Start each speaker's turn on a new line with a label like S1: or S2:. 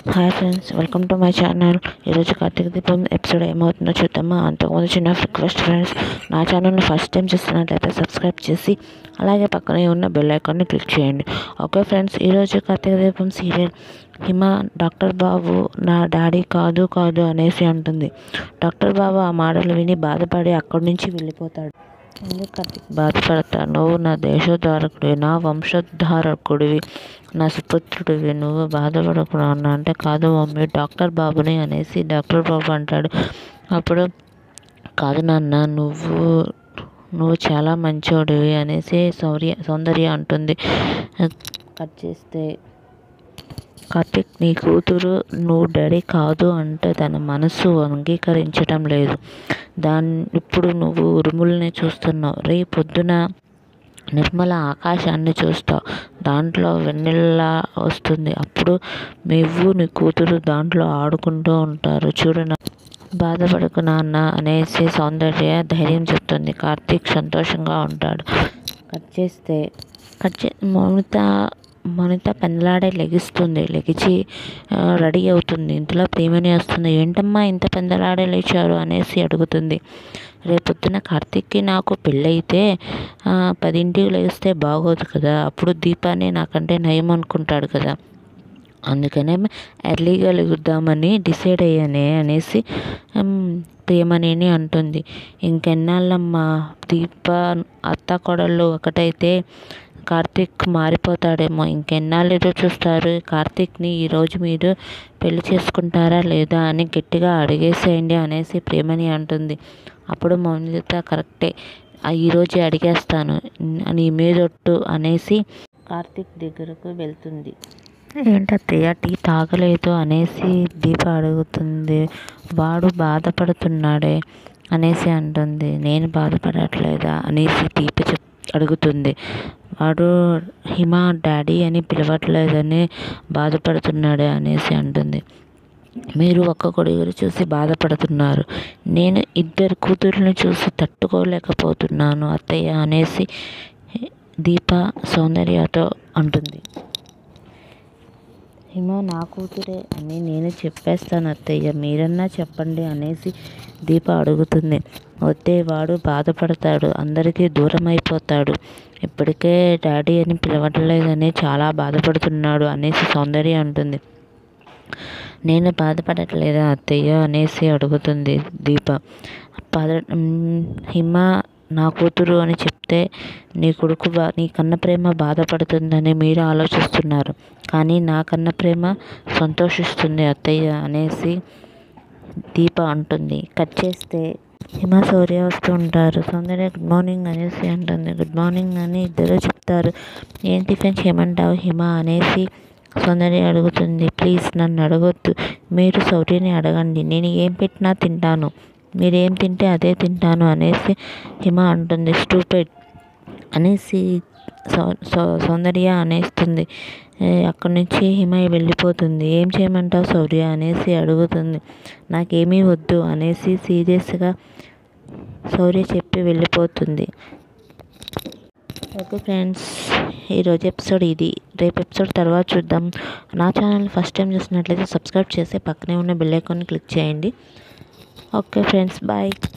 S1: hi friends welcome to my channel ఈరోజు కార్తీక దీపం episode ఏమవుతుందో చూద్దామా అంతకుముందు చిన్న రిక్వెస్ట్ ఫ్రెండ్స్ నా ఛానల్ని ఫస్ట్ టైం చూస్తున్నట్లయితే సబ్స్క్రైబ్ చేసి అలాగే పక్కనే ఉన్న బెల్ ఐకాన్ని క్లిక్ చేయండి ఓకే ఫ్రెండ్స్ ఈరోజు కార్తీక దీపం సీరియల్ హిమ డాక్టర్ బాబు నా డాడీ కాదు కాదు అనేసి అంటుంది డాక్టర్ బాబు ఆ మాటలు విని బాధపడి అక్కడి నుంచి వెళ్ళిపోతాడు ఎందుకు కార్తీక్ బాధపడతా నువ్వు నా దేశోద్ధారకుడివి నా వంశోద్ధారకుడివి నా సుపుత్రుడివి నువ్వు బాధపడకు నాన్న అంటే కాదు మమ్మీ డాక్టర్ బాబుని అనేసి డాక్టర్ బాబు అంటాడు అప్పుడు కాదు నాన్న నువ్వు నువ్వు చాలా మంచోడివి అనేసి సౌర్య సౌందర్య అంటుంది కట్ చేస్తే కార్తిక్ నీ కూతురు నువ్వు డాడీ కాదు అంటే తన మనసు అంగీకరించడం లేదు దాన్ని ఇప్పుడు నువ్వు ఉరుముల్ని చూస్తున్నావు రేపు పొద్దున నిర్మల ఆకాశాన్ని చూస్తావు దాంట్లో వెన్నెల వస్తుంది అప్పుడు నువ్వు నీ కూతురు దాంట్లో ఆడుకుంటూ ఉంటారు చూడు నా బాధపడకు నాన్న అనేసి సౌందర్య ధైర్యం చెప్తుంది కార్తీక్ సంతోషంగా ఉంటాడు కట్ చేస్తే కట్ చే మౌనిత మౌనిత పెందలాడే లెగిస్తుంది లెగిచి రెడీ అవుతుంది ఇంతలో ప్రేమని వస్తుంది ఏంటమ్మా ఇంత పెందలాడే లేచారు అనేసి అడుగుతుంది రేపొద్దున కార్తీక్కి నాకు పెళ్ళైతే పదింటికి లేస్తే బాగోదు కదా అప్పుడు దీపాన్ని నాకంటే నయం అనుకుంటాడు కదా అందుకనే ఎర్లీగా లెగుద్దామని డిసైడ్ అయ్యానే అనేసి ప్రియమణిని అంటుంది ఇంకెన్నాళ్ళమ్మా దీప అత్త కొడళ్ళు ఒకటైతే కార్తీక్ మారిపోతాడేమో ఇంకెన్నాళ్ళు ఎదురు చూస్తారు కార్తీక్ని ఈరోజు మీరు పెళ్లి చేసుకుంటారా లేదా అని గట్టిగా అడిగేసేయండి అనేసి ప్రేమని అంటుంది అప్పుడు మౌనిత కరెక్టే ఈరోజే అడిగేస్తాను నీ మీదొట్టు అనేసి కార్తీక్ దగ్గరకు వెళ్తుంది ఏంటత్తయ్య టీ తాగలేదు అనేసి దీప అడుగుతుంది వాడు బాధపడుతున్నాడే అనేసి అంటుంది నేను బాధపడట్లేదా అనేసి దీప చెప్ అడుగుతుంది వాడు హిమ డాడీ అని పిలవట్లేదని బాధపడుతున్నాడు అనేసి అంటుంది మీరు ఒక్క కొడుకుని చూసి బాధపడుతున్నారు నేను ఇద్దరు కూతుర్లను చూసి తట్టుకోలేకపోతున్నాను అత్తయ్య అనేసి దీప సౌందర్యతో అంటుంది హిమ నా కూతురే అని నేను చెప్పేస్తాను అత్తయ్య మీరన్నా చెప్పండి అనేసి దీప అడుగుతుంది వద్దే వాడు బాధపడతాడు అందరికీ దూరం అయిపోతాడు ఇప్పటికే డాడీ అని పిలవట్లేదని చాలా బాధపడుతున్నాడు అనేసి సౌందర్య అంటుంది నేను బాధపడట్లేదా అత్తయ్య అనేసి అడుగుతుంది దీప పద హిమ నా కూతురు అని చెప్తే నీ కొడుకు బా నీ కన్న ప్రేమ బాధపడుతుందని మీరు ఆలోచిస్తున్నారు కానీ నా కన్న ప్రేమ సంతోషిస్తుంది అత్తయ్య అనేసి దీప అంటుంది కట్ చేస్తే హిమ సౌర్య వస్తూ ఉంటారు సౌందర్య గుడ్ మార్నింగ్ అనేసి అంటుంది గుడ్ మార్నింగ్ అని ఇద్దరు చెప్తారు ఏం టిఫిన్ చేయమంటావు హిమ అనేసి సౌందర్య అడుగుతుంది ప్లీజ్ నన్ను అడగొద్దు మీరు సౌర్యని అడగండి నేను ఏం పెట్టినా తింటాను మీరేం తింటే అదే తింటాను అనేసి హిమ అంటుంది స్టూపెడ్ అనేసి సౌందర్య అనేస్తుంది అక్కడి నుంచి హిమ వెళ్ళిపోతుంది ఏం చేయమంటావు సౌర్య అనేసి అడుగుతుంది నాకేమీ వద్దు అనేసి సీరియస్గా సౌర్య చెప్పి వెళ్ళిపోతుంది ఓకే ఫ్రెండ్స్ ఈరోజు ఎపిసోడ్ ఇది రేపు ఎపిసోడ్ తర్వాత చూద్దాం నా ఛానల్ ఫస్ట్ టైం చూసినట్లయితే సబ్స్క్రైబ్ చేసి పక్కనే ఉన్న బెల్ ఐకాన్ని క్లిక్ చేయండి ఓకే ఫ్రెండ్స్ బాయ్